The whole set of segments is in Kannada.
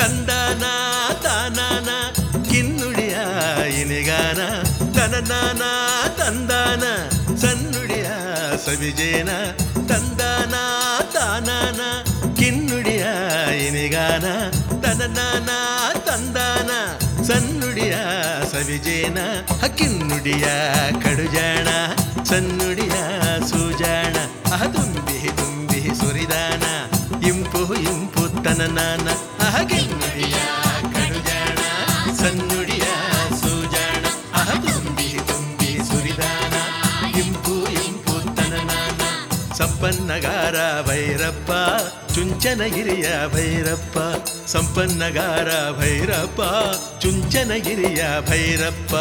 ತಂದಾನ ತಾನಾನ ಕಿನ್ನುಡಿಯ ಇನಿಗಾನ ತನನಾನ ತಂದಾನ ಸನ್ನುಡಿಯ ಸವಿಜೇನ ತಂದಾನ ತಾನಾನ ಕಿನ್ನುಡಿಯ ಇನಿಗಾನ ತನನಾನ ತಂದಾನ ಸನ್ನುಡಿಯ ಸವಿಜೇನ ಕಿನ್ನುಡಿಯ ಕಡುಜಾಣ ಸನ್ನುಡಿಯ ಸೂಜಾಣ ಅಹ ತುಂಬಿ ತುಂಬಿ ಸುರಿದಾನ ಇಂಪು ಇಂಪು ತನನಾನ ಅಹ ಕಿನ್ನುಡಿಯ ಕಡುಜಾಣ ಸನ್ನುಡಿಯ ಸೂಜಾಣ ಅಹ ತುಂಬಿ ತುಂಬಿ ಸುರಿದಾನ ಇಂಪು ಇಂಪು ತನನಾನ ಸಂಪನ್ನಗಾರ ಭೈರಪ್ಪ ಚುಂಚನಗಿರಿಯ ಭೈರಪ್ಪ ಸಂಪನ್ನಗಾರ ಭೈರಪ್ಪ ಚುಂಚನಗಿರಿಯ ಭೈರಪ್ಪ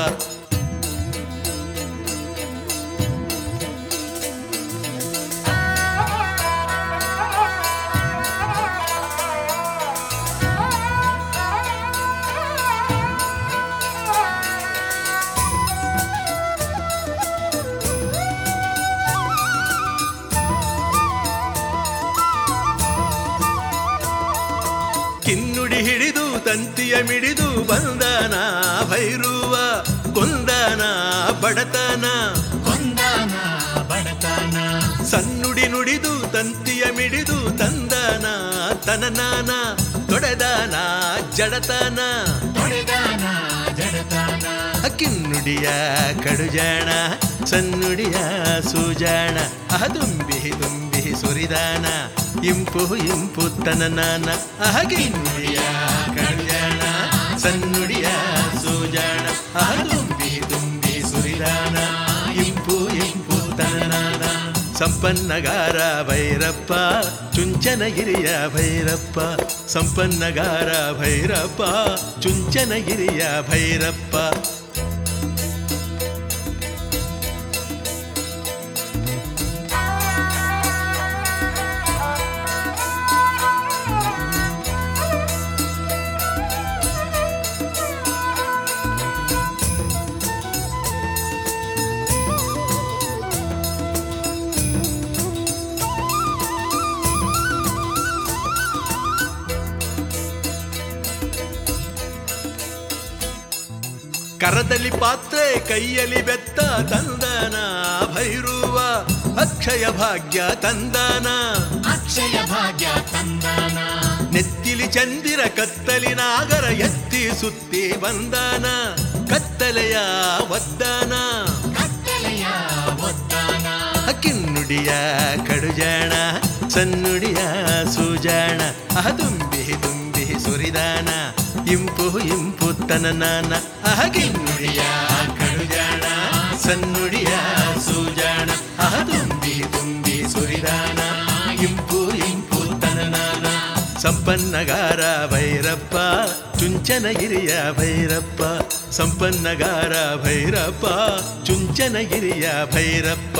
ಕಿನ್ನುಡಿ ಹಿಡಿದು ತಂತಿಯ ಮಿಡಿದು ಬಂದನ ಭೈರುವ ಕೊಂದನ ಬಡತನ ಕೊಂದಾನ ಬಡತನ ಸನ್ನುಡಿ ನುಡಿದು ತಂತಿಯ ಮಿಡಿದು ತಂದನ ತನನಾನ ತೊಡೆದಾನ ಜಡತನ ತೊಡೆದಾನ ಜಡತಾನ ಕಿನ್ನುಡಿಯ ಕಡುಜಾಣ ಸನ್ನುಡಿಯ ಸೂಜಾಣ ಅಹ ತುಂಬಿ ತುಂಬಿ ಸುರಿದಾನ ಇಂಪು ಇಂಪು ತನನಾನ ಅಹ ಕಿನ್ನುಡಿಯ ಕಡುಜಾಣ ಸನ್ನುಡಿಯ ಸೂಜಾಣ ಅಹ ತುಂಬಿ ತುಂಬಿ ಸುರಿದಾನ ಇಂಪು ಇಂಪು ತನನಾನ ಸಂಪನ್ನಗಾರ ಭೈರಪ್ಪ ಚುಂಚನಗಿರಿಯ ಭೈರಪ್ಪ ಸಂಪನ್ನಗಾರ ಭೈರಪ್ಪ ಚುಂಚನಗಿರಿಯ ಭೈರಪ್ಪ ಕರದಲ್ಲಿ ಪಾತ್ರೆ ಕೈಯಲ್ಲಿ ಬೆತ್ತ ತಂದನ ಭೈರುವ ಅಕ್ಷಯ ಭಾಗ್ಯ ತಂದನ ಅಕ್ಷಯ ಭಾಗ್ಯ ತಂದಾನ ನೆತ್ತಿಲಿ ಚಂದಿರ ಕತ್ತಲಿ ನಾಗರ ಎತ್ತಿ ಸುತ್ತಿ ಬಂದನ ಕತ್ತಲೆಯ ಒದ್ದಾನ ಕತ್ತಲೆಯ ಒದ್ದಾನ ಕಿನ್ನುಡಿಯ ಕಡುಜಾಣ ಸನ್ನುಡಿಯ ಸೂಜಾಣ ಅಹ ತುಂಬಿ ತುಂಬಿ ಸುರಿದಾನ ಇಂಪು ಇಂಪು ತನನಾನ ಅಹ ಕಿನ್ನುಡಿಯ ಕಡುಜಾಣ ಸನ್ನುಡಿಯ ಸೂಜಾಣ ಅಹ ತುಂಬಿ ತುಂಬಿ ಸುರಿದಾನ ಇಂಪು ಇಂಪು ತನನಾನ ಸಂಪನ್ನಗಾರ ಭೈರಪ್ಪ ಚುಂಚನಗಿರಿಯ ಭೈರಪ್ಪ ಸಂಪನ್ನಗಾರ ಭೈರಪ್ಪ ಚುಂಚನಗಿರಿಯ ಭೈರಪ್ಪ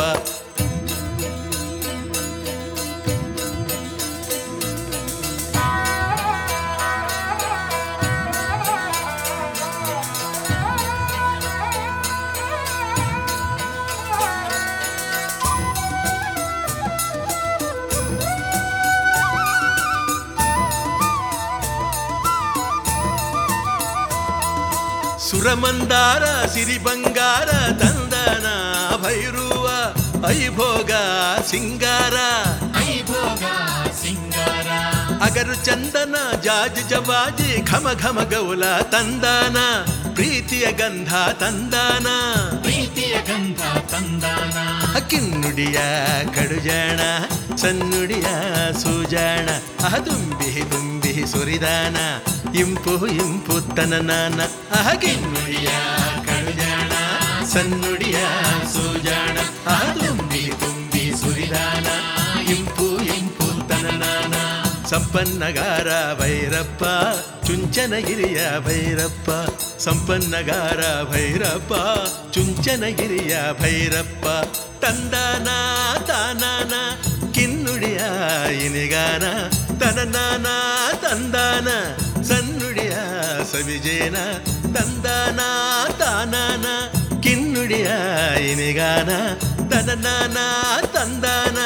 ಸುರಮಂದಾರ ಸಿರಿ ಬಂಗಾರ ತಂದನ ಭೈರುವ ಐಭೋಗ ಸಿಂಗಾರ ಐಭೋಗ ಸಿಂಗಾರ ಅಗರು ಚಂದನ ಜಾಜಿ ಜವಾಜಿ ಘಮ ಘಮ ಗೌಲ ತಂದಾನ ಪ್ರೀತಿಯ ಗಂಧ ತಂದಾನ ಪ್ರೀತಿಯ ಗಂಧ ತಂದಾನ ಕಿನ್ನುಡಿಯ ಕಡುಜಾಣ ಸನ್ನುಡಿಯ ಸೂಜಾಣ ಅಹ ತುಂಬಿ ತುಂಬಿ ಸುರಿದಾನ ಇಂಪು ಇಂಪು ತನನಾನ ಅಹ ಕಿನ್ನುಡಿಯ ಕಡುಜಾಣ ಸನ್ನುಡಿಯ ಸೂಜಾಣ ಅಹ ತುಂಬಿ ತುಂಬಿ ಸುರಿದಾನ ಇಂಪು ಇಂಪು ತನನಾನ ಸಂಪನ್ನಗಾರ ಭೈರಪ್ಪ ಚುಂಚನಗಿರಿಯ ಭೈರಪ್ಪ ಸಂಪನ್ನಗಾರ ಭೈರಪ್ಪ ಚುಂಚನಗಿರಿಯ ಭೈರಪ್ಪ ತಂದಾನ ತಾನಾನ ಕಿನ್ನುಡಿಯ ಇನಿಗಾನ ತನನಾನ ತಂದಾನ ಸನ್ನುಡಿಯ ಸವಿಜೇನ ತಂದಾನ ತಾನಾನ ಕಿನ್ನುಡಿಯ ಇನಿಗಾನ ತನನಾನ ತಂದಾನ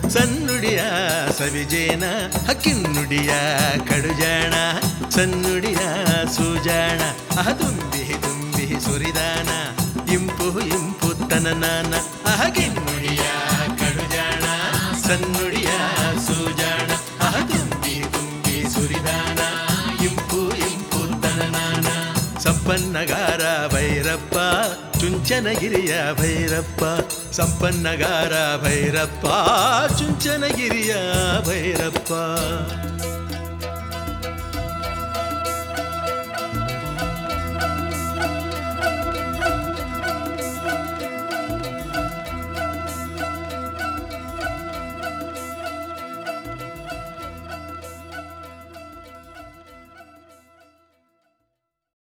ಸನ್ನುಡಿಯ ಸವಿಜೇನ ಹಕ್ಕಿನ್ನುಡಿಯ ಕಡುಜಾಣ ಸನ್ನುಡಿಯ ಸೂಜಾಣ ಅಹ ತುಂಬಿ ತುಂಬಿ ಸುರಿದಾನ ಇಂಪು ಇಂಪು ತನನಾನ ಅಹಗಿನ್ನುಡಿಯ ಕಡುಜಾಣ ಸನ್ನುಡಿಯ ಸೂಜಾಣ ಅಹ ತುಂಬಿ ತುಂಬಿ ಸುರಿದಾನ ಇಂಪು ಇಂಪು ತನನಾನ ಸಂಪನ್ನಗಾರ ಭೈರಪ್ಪ ಚುಂಚನಗಿರಿಯ ಭೈರಪ್ಪ ಸಂಪನ್ನಗಾರ ಭೈರಪ್ಪ ಚುಂಚನಗಿರಿಯ ಭೈರಪ್ಪ